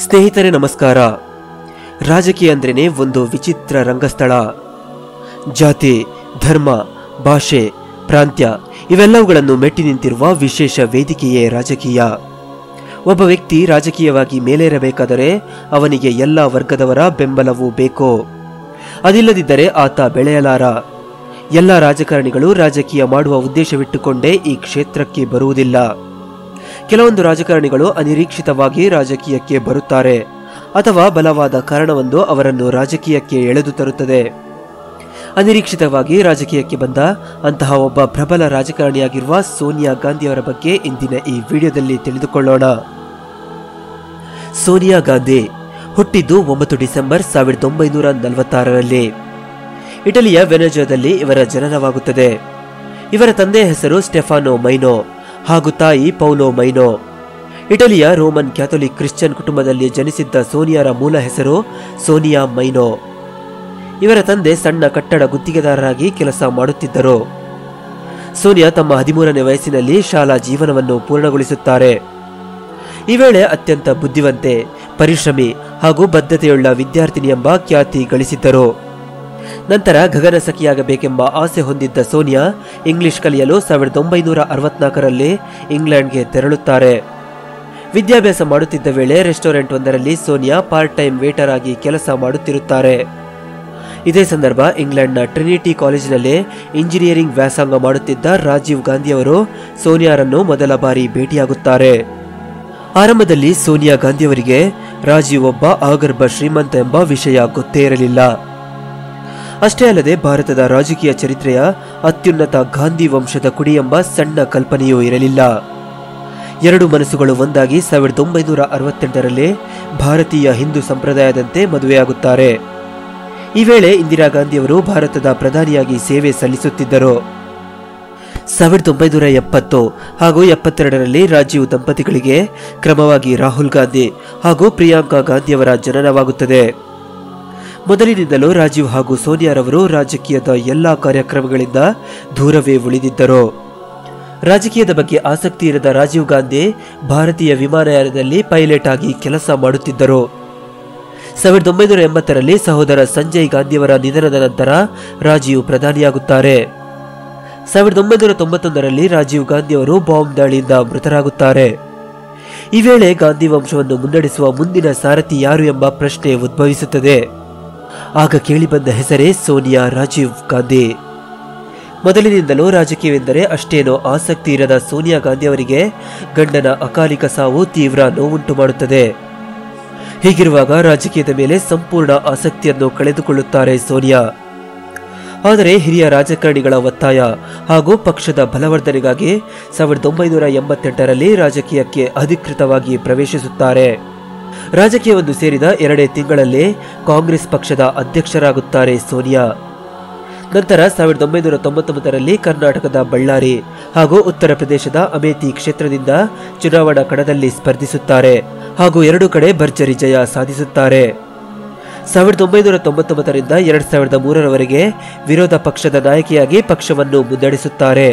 ಸ್ನೇಹಿತರೆ ನಮಸ್ಕಾರ ರಾಜಕೀಯ ಅಂದ್ರೇನೆ ಒಂದು ವಿಚಿತ್ರ ರಂಗಸ್ಥಳ ಜಾತಿ ಧರ್ಮ ಭಾಷೆ ಪ್ರಾಂತ್ಯ ಇವೆಲ್ಲವುಗಳನ್ನು ಮೆಟ್ಟಿ ನಿಂತಿರುವ ವಿಶೇಷ ವೇದಿಕೆಯೇ ರಾಜಕೀಯ ಒಬ್ಬ ವ್ಯಕ್ತಿ ರಾಜಕೀಯವಾಗಿ ಮೇಲೇರಬೇಕಾದರೆ ಅವನಿಗೆ ಎಲ್ಲ ವರ್ಗದವರ ಬೆಂಬಲವೂ ಬೇಕು ಅದಿಲ್ಲದಿದ್ದರೆ ಆತ ಬೆಳೆಯಲಾರ ಎಲ್ಲ ರಾಜಕಾರಣಿಗಳು ರಾಜಕೀಯ ಮಾಡುವ ಉದ್ದೇಶವಿಟ್ಟುಕೊಂಡೇ ಈ ಕ್ಷೇತ್ರಕ್ಕೆ ಬರುವುದಿಲ್ಲ ಕೆಲವೊಂದು ರಾಜಕಾರಣಿಗಳು ಅನಿರೀಕ್ಷಿತವಾಗಿ ರಾಜಕೀಯಕ್ಕೆ ಬರುತ್ತಾರೆ ಅಥವಾ ಬಲವಾದ ಕಾರಣವೊಂದು ಅವರನ್ನು ರಾಜಕೀಯಕ್ಕೆ ಎಳೆದು ತರುತ್ತದೆ ಅನಿರೀಕ್ಷಿತವಾಗಿ ರಾಜಕೀಯಕ್ಕೆ ಬಂದ ಅಂತಹ ಒಬ್ಬ ಪ್ರಬಲ ರಾಜಕಾರಣಿಯಾಗಿರುವ ಸೋನಿಯಾ ಗಾಂಧಿಯವರ ಬಗ್ಗೆ ಇಂದಿನ ಈ ವಿಡಿಯೋದಲ್ಲಿ ತಿಳಿದುಕೊಳ್ಳೋಣ ಸೋನಿಯಾ ಗಾಂಧಿ ಹುಟ್ಟಿದ್ದು ಒಂಬತ್ತು ಡಿಸೆಂಬರ್ ಸಾವಿರದ ಒಂಬೈನೂರ ನಲವತ್ತಾರರಲ್ಲಿ ಇಟಲಿಯ ವೆನೆಜೋದಲ್ಲಿ ಇವರ ಜನನವಾಗುತ್ತದೆ ಇವರ ತಂದೆಯ ಹೆಸರು ಸ್ಟೆಫಾನೋ ಮೈನೋ ಹಾಗೂ ತಾಯಿ ಪೌಲೋ ಮೈನೋ ಇಟಲಿಯ ರೋಮನ್ ಕ್ಯಾಥೋಲಿಕ್ ಕ್ರಿಶ್ಚಿಯನ್ ಕುಟುಂಬದಲ್ಲಿ ಜನಿಸಿದ್ದ ಸೋನಿಯಾರ ಮೂಲ ಹೆಸರು ಸೋನಿಯಾ ಮೈನೋ ಇವರ ತಂದೆ ಸಣ್ಣ ಕಟ್ಟಡ ಗುತ್ತಿಗೆದಾರರಾಗಿ ಕೆಲಸ ಮಾಡುತ್ತಿದ್ದರು ಸೋನಿಯಾ ತಮ್ಮ ಹದಿಮೂರನೇ ವಯಸ್ಸಿನಲ್ಲಿ ಶಾಲಾ ಜೀವನವನ್ನು ಪೂರ್ಣಗೊಳಿಸುತ್ತಾರೆ ಈ ವೇಳೆ ಅತ್ಯಂತ ಬುದ್ಧಿವಂತೆ ಪರಿಶ್ರಮಿ ಹಾಗೂ ಬದ್ಧತೆಯುಳ್ಳ ವಿದ್ಯಾರ್ಥಿನಿ ಎಂಬ ಖ್ಯಾತಿ ಗಳಿಸಿದ್ದರು ನಂತರ ಗಗನಸಖಿಯಾಗಬೇಕೆಂಬ ಆಸೆ ಹೊಂದಿದ್ದ ಸೋನಿಯಾ ಇಂಗ್ಲಿಷ್ ಕಲಿಯಲು ಸಾವಿರದ ಒಂಬೈನೂರ ಅರವತ್ನಾಲ್ಕರಲ್ಲಿ ಇಂಗ್ಲೆಂಡ್ಗೆ ತೆರಳುತ್ತಾರೆ ವಿದ್ಯಾಭ್ಯಾಸ ಮಾಡುತ್ತಿದ್ದ ವೇಳೆ ರೆಸ್ಟೋರೆಂಟ್ ಒಂದರಲ್ಲಿ ಸೋನಿಯಾ ಪಾರ್ಟ್ ಟೈಮ್ ವೇಟರ್ ಆಗಿ ಕೆಲಸ ಮಾಡುತ್ತಿರುತ್ತಾರೆ ಇದೇ ಸಂದರ್ಭ ಇಂಗ್ಲೆಂಡ್ನ ಟ್ರಿನಿಟಿ ಕಾಲೇಜಿನಲ್ಲಿ ಇಂಜಿನಿಯರಿಂಗ್ ವ್ಯಾಸಂಗ ಮಾಡುತ್ತಿದ್ದ ರಾಜೀವ್ ಗಾಂಧಿಯವರು ಸೋನಿಯಾರನ್ನು ಮೊದಲ ಬಾರಿ ಭೇಟಿಯಾಗುತ್ತಾರೆ ಆರಂಭದಲ್ಲಿ ಸೋನಿಯಾ ಗಾಂಧಿಯವರಿಗೆ ರಾಜೀವ್ ಒಬ್ಬ ಆಗರ್ಭ ಶ್ರೀಮಂತ ಎಂಬ ವಿಷಯ ಗೊತ್ತೇ ಇರಲಿಲ್ಲ ಅಷ್ಟೇ ಅಲ್ಲದೆ ಭಾರತದ ರಾಜಕೀಯ ಚರಿತ್ರೆಯ ಅತ್ಯುನ್ನತ ಗಾಂಧಿ ವಂಶದ ಕುಡಿ ಎಂಬ ಸಣ್ಣ ಕಲ್ಪನೆಯೂ ಇರಲಿಲ್ಲ ಎರಡು ಮನಸ್ಸುಗಳು ಒಂದಾಗಿ ಸಾವಿರದ ಒಂಬೈನೂರ ಅರವತ್ತೆಂಟರಲ್ಲಿ ಭಾರತೀಯ ಹಿಂದೂ ಸಂಪ್ರದಾಯದಂತೆ ಮದುವೆಯಾಗುತ್ತಾರೆ ಈ ವೇಳೆ ಇಂದಿರಾ ಗಾಂಧಿಯವರು ಭಾರತದ ಪ್ರಧಾನಿಯಾಗಿ ಸೇವೆ ಸಲ್ಲಿಸುತ್ತಿದ್ದರು ಸಾವಿರದ ಒಂಬೈನೂರ ಎಪ್ಪತ್ತು ಹಾಗೂ ಎಪ್ಪತ್ತೆರಡರಲ್ಲಿ ರಾಜೀವ್ ದಂಪತಿಗಳಿಗೆ ಕ್ರಮವಾಗಿ ರಾಹುಲ್ ಗಾಂಧಿ ಹಾಗೂ ಪ್ರಿಯಾಂಕಾ ಗಾಂಧಿಯವರ ಜನನವಾಗುತ್ತದೆ ಮೊದಲಿನಿಂದಲೂ ರಾಜೀವ್ ಹಾಗೂ ಸೋನಿಯಾರವರು ರಾಜಕೀಯದ ಎಲ್ಲಾ ಕಾರ್ಯಕ್ರಮಗಳಿಂದ ದೂರವೇ ಉಳಿದಿದ್ದರು ರಾಜಕೀಯದ ಬಗ್ಗೆ ಆಸಕ್ತಿ ಇರದ ರಾಜೀವ್ ಗಾಂಧಿ ಭಾರತೀಯ ವಿಮಾನಯಾನದಲ್ಲಿ ಪೈಲಟ್ ಆಗಿ ಕೆಲಸ ಮಾಡುತ್ತಿದ್ದರು ಸಾವಿರದ ಒಂಬೈನೂರ ಎಂಬತ್ತರಲ್ಲಿ ಸಹೋದರ ಸಂಜಯ್ ಗಾಂಧಿಯವರ ನಿಧನದ ನಂತರ ರಾಜೀವ್ ಪ್ರಧಾನಿಯಾಗುತ್ತಾರೆ ಸಾವಿರದ ಒಂಬೈನೂರ ತೊಂಬತ್ತೊಂದರಲ್ಲಿ ರಾಜೀವ್ ಗಾಂಧಿಯವರು ಬಾಂಬ್ ದಾಳಿಯಿಂದ ಮೃತರಾಗುತ್ತಾರೆ ಈ ವೇಳೆ ಗಾಂಧಿ ವಂಶವನ್ನು ಮುನ್ನಡೆಸುವ ಮುಂದಿನ ಸಾರಥಿ ಯಾರು ಎಂಬ ಪ್ರಶ್ನೆ ಉದ್ಭವಿಸುತ್ತದೆ ಆಗ ಕೇಳಿಬಂದ ಹೆಸರೇ ಸೋನಿಯಾ ರಾಜೀವ್ ಗಾಂಧಿ ಮೊದಲಿನಿಂದಲೂ ರಾಜಕೀಯವೆಂದರೆ ಅಷ್ಟೇನೋ ಆಸಕ್ತಿ ಇರದ ಸೋನಿಯಾ ಗಾಂಧಿಯವರಿಗೆ ಗಂಡನ ಅಕಾಲಿಕ ಸಾವು ತೀವ್ರ ನೋವುಂಟು ಮಾಡುತ್ತದೆ ಹೀಗಿರುವಾಗ ರಾಜಕೀಯದ ಮೇಲೆ ಸಂಪೂರ್ಣ ಆಸಕ್ತಿಯನ್ನು ಕಳೆದುಕೊಳ್ಳುತ್ತಾರೆ ಸೋನಿಯಾ ಆದರೆ ಹಿರಿಯ ರಾಜಕಾರಣಿಗಳ ಒತ್ತಾಯ ಹಾಗೂ ಪಕ್ಷದ ಬಲವರ್ಧನೆಗಾಗಿ ಸಾವಿರದ ಒಂಬೈನೂರ ಎಂಬತ್ತೆಂಟರಲ್ಲಿ ರಾಜಕೀಯಕ್ಕೆ ಅಧಿಕೃತವಾಗಿ ಪ್ರವೇಶಿಸುತ್ತಾರೆ ರಾಜಕೀಯವನ್ನು ಸೇರಿದ ಎರಡೇ ತಿಂಗಳಲ್ಲಿ ಕಾಂಗ್ರೆಸ್ ಪಕ್ಷದ ಅಧ್ಯಕ್ಷರಾಗುತ್ತಾರೆ ಸೋನಿಯಾ ನಂತರ ಸಾವಿರದ ಒಂಬೈನೂರ ತೊಂಬತ್ತೊಂಬತ್ತರಲ್ಲಿ ಕರ್ನಾಟಕದ ಬಳ್ಳಾರಿ ಹಾಗೂ ಉತ್ತರ ಪ್ರದೇಶದ ಅಮೇಥಿ ಕ್ಷೇತ್ರದಿಂದ ಚುನಾವಣಾ ಕಣದಲ್ಲಿ ಸ್ಪರ್ಧಿಸುತ್ತಾರೆ ಹಾಗೂ ಎರಡು ಕಡೆ ಭರ್ಜರಿ ಜಯ ಸಾಧಿಸುತ್ತಾರೆ ಸಾವಿರದ ಒಂಬೈನೂರ ತೊಂಬತ್ತೊಂಬತ್ತರಿಂದ ಎರಡ್ ಸಾವಿರದ ಮೂರರವರೆಗೆ ವಿರೋಧ ಪಕ್ಷದ ನಾಯಕಿಯಾಗಿ ಪಕ್ಷವನ್ನು ಮುನ್ನಡೆಸುತ್ತಾರೆ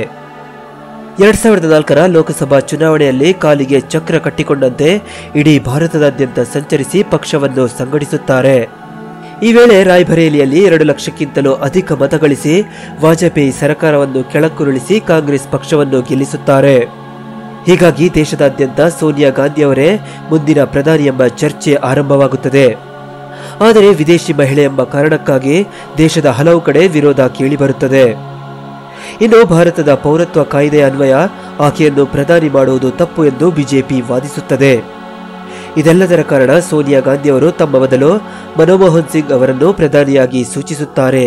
ಎರಡ್ ಸಾವಿರದ ನಾಲ್ಕರ ಲೋಕಸಭಾ ಚುನಾವಣೆಯಲ್ಲಿ ಕಾಲಿಗೆ ಚಕ್ರ ಕಟ್ಟಿಕೊಂಡಂತೆ ಇಡೀ ಭಾರತದಾದ್ಯಂತ ಸಂಚರಿಸಿ ಪಕ್ಷವನ್ನು ಸಂಘಟಿಸುತ್ತಾರೆ ಈ ವೇಳೆ ರಾಯ್ಬರೇಲಿಯಲ್ಲಿ ಎರಡು ಲಕ್ಷಕ್ಕಿಂತಲೂ ಅಧಿಕ ಮತ ಗಳಿಸಿ ವಾಜಪೇಯಿ ಸರ್ಕಾರವನ್ನು ಕೆಳಕ್ಕುರುಳಿಸಿ ಕಾಂಗ್ರೆಸ್ ಪಕ್ಷವನ್ನು ಗೆಲ್ಲಿಸುತ್ತಾರೆ ಹೀಗಾಗಿ ದೇಶದಾದ್ಯಂತ ಸೋನಿಯಾ ಗಾಂಧಿಯವರೇ ಮುಂದಿನ ಪ್ರಧಾನಿ ಎಂಬ ಚರ್ಚೆ ಆರಂಭವಾಗುತ್ತದೆ ಆದರೆ ವಿದೇಶಿ ಮಹಿಳೆ ಎಂಬ ಕಾರಣಕ್ಕಾಗಿ ದೇಶದ ಹಲವು ಕಡೆ ವಿರೋಧ ಕೇಳಿಬರುತ್ತದೆ ಇನ್ನು ಭಾರತದ ಪೌರತ್ವ ಕಾಯ್ದೆ ಅನ್ವಯ ಆಕೆಯನ್ನು ಪ್ರಧಾನಿ ಮಾಡುವುದು ತಪ್ಪು ಎಂದು ಬಿಜೆಪಿ ವಾದಿಸುತ್ತದೆ ಇದೆಲ್ಲದರ ಕಾರಣ ಸೋನಿಯಾ ಗಾಂಧಿಯವರು ತಮ್ಮ ಬದಲು ಮನಮೋಹನ್ ಸಿಂಗ್ ಅವರನ್ನು ಪ್ರಧಾನಿಯಾಗಿ ಸೂಚಿಸುತ್ತಾರೆ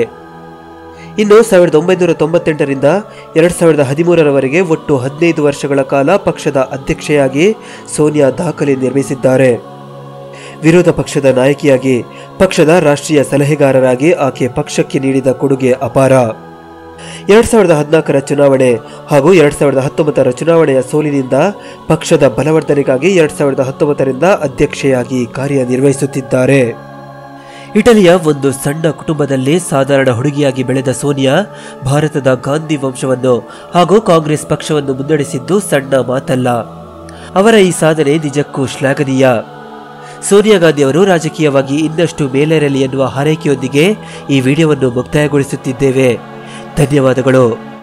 ಇನ್ನು ಸಾವಿರದ ಒಂಬೈನೂರ ತೊಂಬತ್ತೆಂಟರಿಂದ ಎರಡ್ ಸಾವಿರದ ಹದಿಮೂರರವರೆಗೆ ಒಟ್ಟು ಹದಿನೈದು ವರ್ಷಗಳ ಕಾಲ ಪಕ್ಷದ ಅಧ್ಯಕ್ಷೆಯಾಗಿ ಸೋನಿಯಾ ದಾಖಲೆ ನಿರ್ಮಿಸಿದ್ದಾರೆ ವಿರೋಧ ಪಕ್ಷದ ನಾಯಕಿಯಾಗಿ ಪಕ್ಷದ ರಾಷ್ಟ್ರೀಯ ಸಲಹೆಗಾರರಾಗಿ ಆಕೆ ಪಕ್ಷಕ್ಕೆ ನೀಡಿದ ಕೊಡುಗೆ ಅಪಾರ ಎರಡ್ ಸಾವಿರದ ಹದಿನಾಲ್ಕರ ಚುನಾವಣೆ ಹಾಗೂ ಎರಡ್ ಸಾವಿರದ ಹತ್ತೊಂಬತ್ತರ ಚುನಾವಣೆಯ ಸೋಲಿನಿಂದ ಪಕ್ಷದ ಬಲವರ್ಧನೆಗಾಗಿ ಎರಡ್ ಸಾವಿರದ ಹತ್ತೊಂಬತ್ತರಿಂದ ಅಧ್ಯಕ್ಷೆಯಾಗಿ ಕಾರ್ಯನಿರ್ವಹಿಸುತ್ತಿದ್ದಾರೆ ಇಟಲಿಯ ಒಂದು ಸಣ್ಣ ಕುಟುಂಬದಲ್ಲಿ ಸಾಧಾರಣ ಹುಡುಗಿಯಾಗಿ ಬೆಳೆದ ಸೋನಿಯಾ ಭಾರತದ ಗಾಂಧಿ ವಂಶವನ್ನು ಹಾಗೂ ಕಾಂಗ್ರೆಸ್ ಪಕ್ಷವನ್ನು ಮುನ್ನಡೆಸಿದ್ದು ಸಣ್ಣ ಮಾತಲ್ಲ ಅವರ ಈ ಸಾಧನೆ ನಿಜಕ್ಕೂ ಶ್ಲಾಘನೀಯ ಸೋನಿಯಾ ಗಾಂಧಿ ಅವರು ರಾಜಕೀಯವಾಗಿ ಇನ್ನಷ್ಟು ಮೇಲೇರಲಿ ಎನ್ನುವ ಹಾರೈಕೆಯೊಂದಿಗೆ ಈ ವಿಡಿಯೋವನ್ನು ಮುಕ್ತಾಯಗೊಳಿಸುತ್ತಿದ್ದೇವೆ ಧನ್ಯವಾದಗಳು